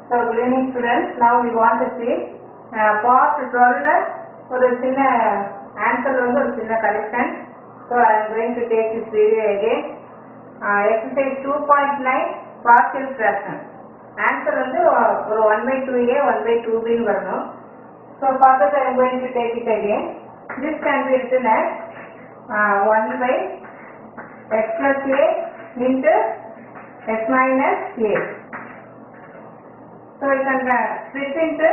So, good evening students. Now we want to see uh, part 12 ஒரு சின்ன answer வந்து ஒரு சின்ன correction so I am going to take this video again exercise two point nine partial fraction answer வந்து ஒரு one by two a one by two பின்னு வரணும் so further I am going to take it again this can be written as one by x plus a into x minus a So you can uh, split into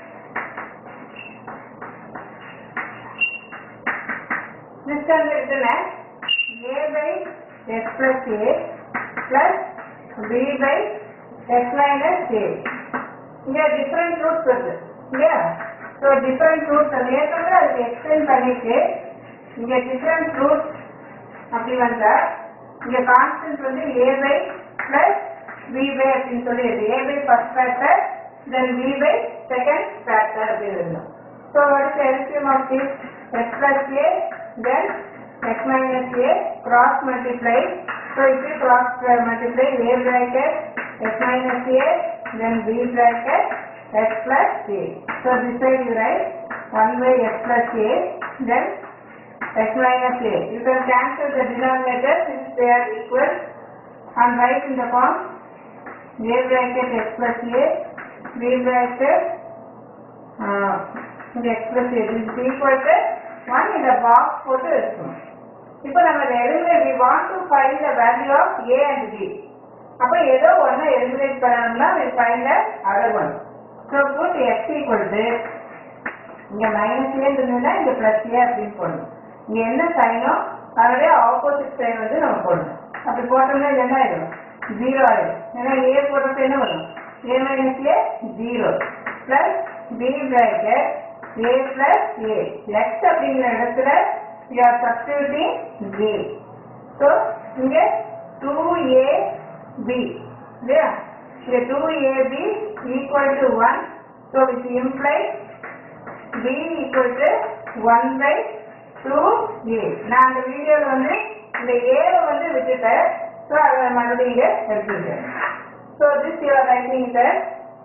this can be written as a by x plus a plus b by x minus a. இங்க different roots வருது இல்லையா so different roots அது ஏற்கனவே அதுக்கு extend பண்ணிட்டு இங்க different roots அப்படி வந்தா இங்க கான்ஸ்டன்ட் வந்து a by plus b by அப்படின்னு சொல்லி இருக்கு a by first factor then b by second factor அப்படின்னு இருக்கும் so what is the LCM of this x plus a then x minus a cross multiply so if you cross multiply a bracket x minus a then b bracket x plus a so this side you write 1 by x plus a then x minus a you can cancel the denominator since they are equal and write in the form a bracket x plus a b bracket uh, x plus a this is equal to 1 in the box போட்டு இருக்கும் இப்போ நம்ம இதை eliminate we want to find the value of a and b அப்போ ஏதோ ஒண்ணு eliminate பண்ணணும்னா we find the other one so put x equal to இங்க மைனஸ் ஏ இருந்ததுன்னா இங்க பிளஸ் ஏ அப்படின்னு போடணும் இங்க என்ன சைனோ அதனுடைய ஆப்போசிட் சைன் வந்து நம்ம போடணும் அப்படி போட்டோம்னா இது என்ன ஆயிடும் ஜீரோ ஆயிடும் ஏன்னா ஏ போடுறது என்ன வரும் a minus a zero plus b bracket a plus a x அப்படிங்கிற இடத்துல you are substituting a so இங்க டூ ஏ பி இல்லையா இங்க two a b equal to one so which imply b equal to 1 by 2a நான் அந்த வீடியோல வந்து இந்த a வை வந்து விட்டுட்டேன் ஸோ அதை மறுபடியும் இங்க எடுத்துருக்கேன் so this you are writing sir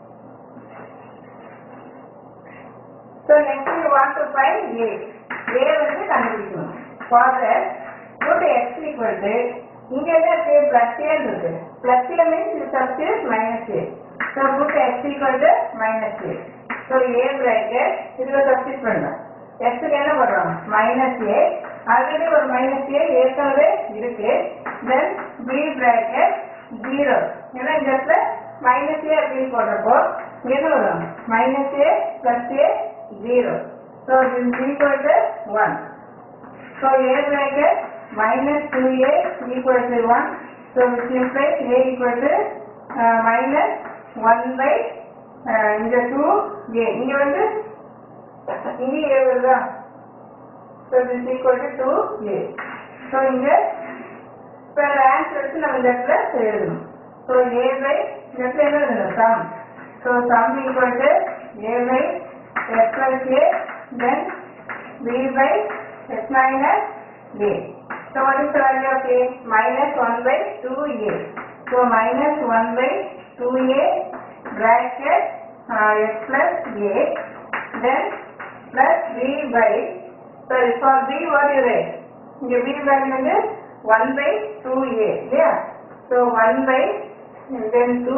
so next you want to find a a வந்து கண்டுபிடிக்கணும் ஃபார் தட் போட்டு x ஈக்குவல் டு இங்க என்ன இருக்கு பிளஸ் ஏ இருக்கு plus a means you substitute minus a so போட்டு x equal to minus a so a bracket இதுல substitute பண்ணலாம் எக்ஸுக்கு என்ன பண்ணுறோம் மைனஸ் ஏ ஆல்ரெடி ஒரு மைனஸ் ஏ ஏற்கனவே இருக்கு தென் பி பிராக்கெட் ஜீரோ ஏன்னா இந்த இடத்துல மைனஸ் ஏ அப்படின்னு போடுறப்போ இங்க என்ன வரும் minus a plus a zero so இது equal to one so a bracket minus two a equal to one so which implies a equal to minus one by இங்க டூ ஏ இங்க வந்து இங்க ஏ வருதா so this equal to two a so இங்க இப்போ answer எடுத்து நம்ம இந்த இடத்துல எழுதணும் ஸோ ஏ பை இந்த இடத்துல என்ன எழுதணும் sum so sum equal to a by x plus a then b by x minus a so what is the value of a minus one by two a so minus one by two a bracket uh, x plus a then plus b by sorry for b what you write இங்க b value வந்து 1 by 2a yeah so 1 by and then 2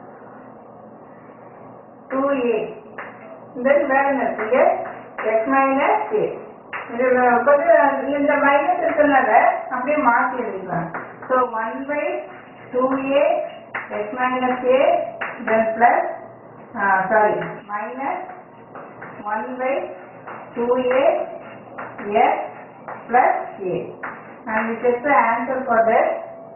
2a then வேற என்ன இருக்கு x minus a இது கொஞ்சம் இந்த minus இருக்கிறதுனால அப்படியே மாற்றி எழுதிக்கலாம் so one by two a x minus a then plus uh, sorry minus 1 by 2a x plus a and we get the answer for that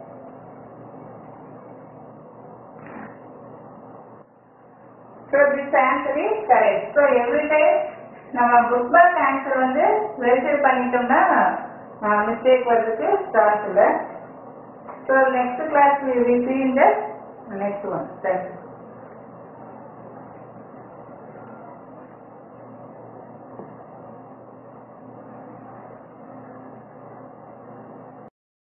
so this answer is correct so every time நம்ம book back answer வந்து verify பண்ணிட்டோம்னா mistake வர்றதுக்கு chance இல்லை so next class we will see in the next one. Thank you.